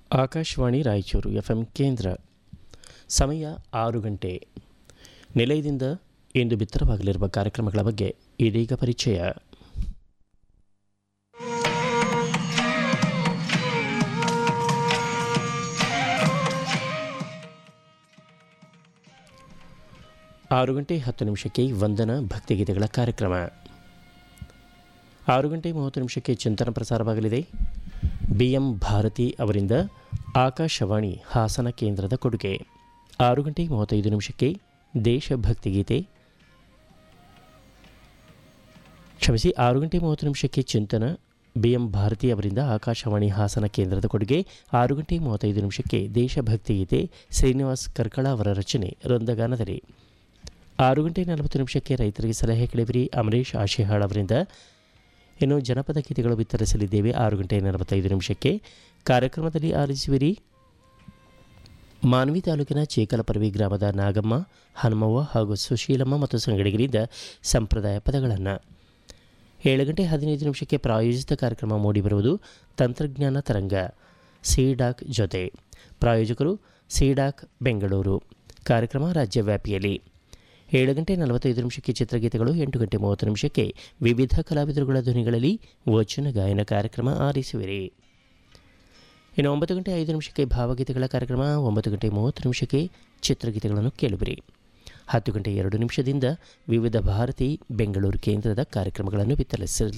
Akashvani Raichur F M ಕೇಂದ್ರ ಸಮಯ ಆರು ಗಂಟೆ ನಿಲಯದಿಂದ ಇಂದು ಬಿತ್ತರವಾಗಲಿರುವ ಕಾರ್ಯಕ್ರಮಗಳ ಬಗ್ಗೆ ಇದೀಗ ಪರಿಚಯ ಆರು ಗಂಟೆ ಹತ್ತು ನಿಮಿಷಕ್ಕೆ ವಂದನ ಭಕ್ತಿಗೀತೆಗಳ ಕಾರ್ಯಕ್ರಮ ಆರು ಗಂಟೆ ಮೂವತ್ತು ನಿಮಿಷಕ್ಕೆ ಚಿಂತನ ಪ್ರಸಾರವಾಗಲಿದೆ ಬಿ ಎಂ ಭಾರತಿ ಅವರಿಂದ ಆಕಾಶವಾಣಿ ಹಾಸನ ಕೇಂದ್ರದ ಕೊಡುಗೆ ಆರು ಗಂಟೆ ಮೂವತ್ತೈದು ನಿಮಿಷಕ್ಕೆ ದೇಶಭಕ್ತಿ ಗೀತೆ ಕ್ಷಮಿಸಿ ಆರು ಗಂಟೆ ಮೂವತ್ತು ನಿಮಿಷಕ್ಕೆ ಚಿಂತನ ಬಿ ಎಂ ಭಾರತಿ ಅವರಿಂದ ಆಕಾಶವಾಣಿ ಹಾಸನ ಕೇಂದ್ರದ ಕೊಡುಗೆ ಆರು ಗಂಟೆ ಮೂವತ್ತೈದು ನಿಮಿಷಕ್ಕೆ ದೇಶಭಕ್ತಿ ಗೀತೆ ಶ್ರೀನಿವಾಸ್ ಕರ್ಕಳ ಅವರ ರಚನೆ ವೃಂದಗಾನದಲ್ಲಿ ಆರು ಗಂಟೆ ನಲವತ್ತು ನಿಮಿಷಕ್ಕೆ ರೈತರಿಗೆ ಸಲಹೆ ಕೇಳಿವಿರಿ ಅಮರೇಶ್ ಆಶಿಹಾಳ್ ಅವರಿಂದ ಇನ್ನು ಜನಪದ ಗೀತೆಗಳು ವಿತರಿಸಲಿದ್ದೇವೆ ಆರು ಗಂಟೆ ನಲವತ್ತೈದು ನಿಮಿಷಕ್ಕೆ ಕಾರ್ಯಕ್ರಮದಲ್ಲಿ ಆಲಿಸುವಿರಿ ಮಾನ್ವಿ ತಾಲೂಕಿನ ಚೇಕಲಪರವಿ ಗ್ರಾಮದ ನಾಗಮ್ಮ ಹನುಮವ್ವ ಹಾಗೂ ಸುಶೀಲಮ್ಮ ಮತ್ತು ಸಂಗಡಿಗರಿಂದ ಸಂಪ್ರದಾಯ ಪದಗಳನ್ನು ಏಳು ಗಂಟೆ ಹದಿನೈದು ನಿಮಿಷಕ್ಕೆ ಪ್ರಾಯೋಜಿತ ಕಾರ್ಯಕ್ರಮ ಮೂಡಿಬರುವುದು ತಂತ್ರಜ್ಞಾನ ತರಂಗ ಸಿಡಾಕ್ ಜೊತೆ ಪ್ರಾಯೋಜಕರು ಸಿಡಾಕ್ ಬೆಂಗಳೂರು ಕಾರ್ಯಕ್ರಮ ರಾಜ್ಯವ್ಯಾಪಿಯಲ್ಲಿ ಏಳು ಗಂಟೆ ನಲವತ್ತೈದು ನಿಮಿಷಕ್ಕೆ ಚಿತ್ರಗೀತೆಗಳು ಎಂಟು ಗಂಟೆ ಮೂವತ್ತು ನಿಮಿಷಕ್ಕೆ ವಿವಿಧ ಕಲಾವಿದರುಗಳ ಧ್ವನಿಗಳಲ್ಲಿ ವಚನ ಗಾಯನ ಕಾರ್ಯಕ್ರಮ ಆಲಿಸುವಿರಿ ಇನ್ನು ಒಂಬತ್ತು ಗಂಟೆ ಐದು ನಿಮಿಷಕ್ಕೆ ಭಾವಗೀತೆಗಳ ಕಾರ್ಯಕ್ರಮ ಒಂಬತ್ತು ಗಂಟೆ ಮೂವತ್ತು ನಿಮಿಷಕ್ಕೆ ಚಿತ್ರಗೀತೆಗಳನ್ನು ಕೇಳುವಿರಿ ಹತ್ತು ಗಂಟೆ ಎರಡು ನಿಮಿಷದಿಂದ ವಿವಿಧ ಭಾರತಿ ಬೆಂಗಳೂರು ಕೇಂದ್ರದ ಕಾರ್ಯಕ್ರಮಗಳನ್ನು ವಿತರಿಸ